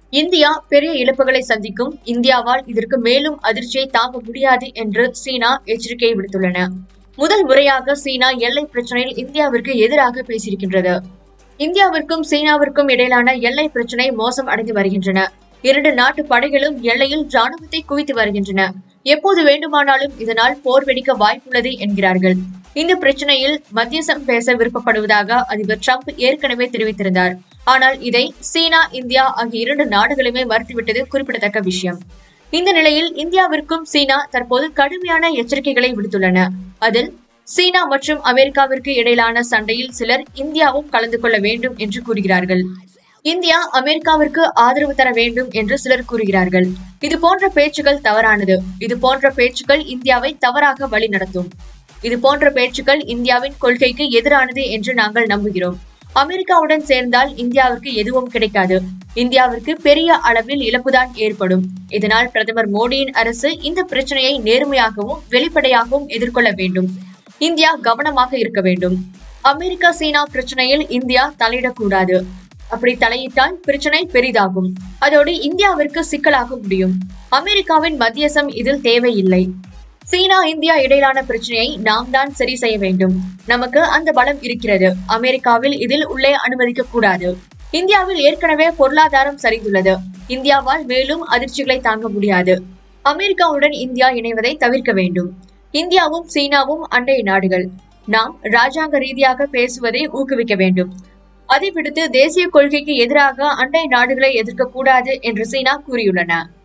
India பெரிய இழப்புகளை சந்திக்கும் இந்தியாவால் இதற்கு மேலும் அதிர்ச்சியை தாங்க முடியாது என்று சீனா எச்சரிக்கை விடுத்துள்ளன முதல் முறையாக சீனா எல்லை பிரச்சனையில் இந்தியாவிற்கு எதிராக பேசியிருக்கின்றது இந்தியாவிற்கும் சீனாவிற்கும் இடையிலான எல்லை பிரச்சனை மோசம் அடைந்து வருகின்றன இரண்டு நாட்டு படைகளும் எல்லையில் ராணுவத்தை குவித்து வருகின்றன எப்போது வேண்டுமானாலும் இதனால் போர் வெடிக்க வாய்ப்புள்ளது என்கிறார்கள் இந்த பிரச்சனையில் மத்தியசம் பேச விருப்பப்படுவதாக அதிபர் ட்ரம்ப் ஏற்கனவே தெரிவித்திருந்தார் ஆனால் இதை சீனா இந்தியா ஆகிய இரண்டு நாடுகளுமே மறுத்துவிட்டது குறிப்பிடத்தக்க விஷயம் இந்த நிலையில் இந்தியாவிற்கும் சீனா தற்போது கடுமையான எச்சரிக்கைகளை விடுத்துள்ளன அதில் சீனா மற்றும் அமெரிக்காவிற்கு இடையிலான சண்டையில் சிலர் இந்தியாவும் கலந்து கொள்ள வேண்டும் என்று கூறுகிறார்கள் இந்தியா அமெரிக்காவிற்கு ஆதரவு தர வேண்டும் என்று சிலர் கூறுகிறார்கள் இது போன்ற பேச்சுக்கள் தவறானது இது போன்ற பேச்சுக்கள் இந்தியாவை தவறாக வழிநடத்தும் இது போன்ற பேச்சுக்கள் இந்தியாவின் கொள்கைக்கு எதிரானது என்று நாங்கள் நம்புகிறோம் அமெரிக்காவுடன் சேர்ந்தால் இந்தியாவிற்கு எதுவும் கிடைக்காது இந்தியாவிற்கு பெரிய அளவில் இழப்புதான் ஏற்படும் இதனால் பிரதமர் மோடியின் அரசு இந்த பிரச்சனையை நேர்மையாகவும் வெளிப்படையாகவும் எதிர்கொள்ள வேண்டும் இந்தியா கவனமாக இருக்க வேண்டும் அமெரிக்கா சீனா பிரச்சனையில் இந்தியா தலையிடக்கூடாது அப்படி தலையிட்டால் பிரச்சனை பெரிதாகும் அதோடு இந்தியாவிற்கு சிக்கலாக முடியும் அமெரிக்காவின் மத்தியசம் இதில் தேவையில்லை சீனா இந்தியா இடையிலான பிரச்சனையை நாம் தான் சரி செய்ய வேண்டும் நமக்கு அந்த பலம் இருக்கிறது அமெரிக்காவில் இதில் உள்ளே அனுமதிக்க கூடாது இந்தியாவில் ஏற்கனவே பொருளாதாரம் சரிந்துள்ளது இந்தியாவால் மேலும் அதிர்ச்சிகளை தாங்க முடியாது அமெரிக்காவுடன் இந்தியா இணைவதை தவிர்க்க வேண்டும் இந்தியாவும் சீனாவும் அண்டை நாடுகள் நாம் ராஜாங்க ரீதியாக பேசுவதை ஊக்குவிக்க வேண்டும் அதை விடுத்து தேசிய கொள்கைக்கு எதிராக அண்டை நாடுகளை எதிர்க்க கூடாது என்று சீனா கூறியுள்ளன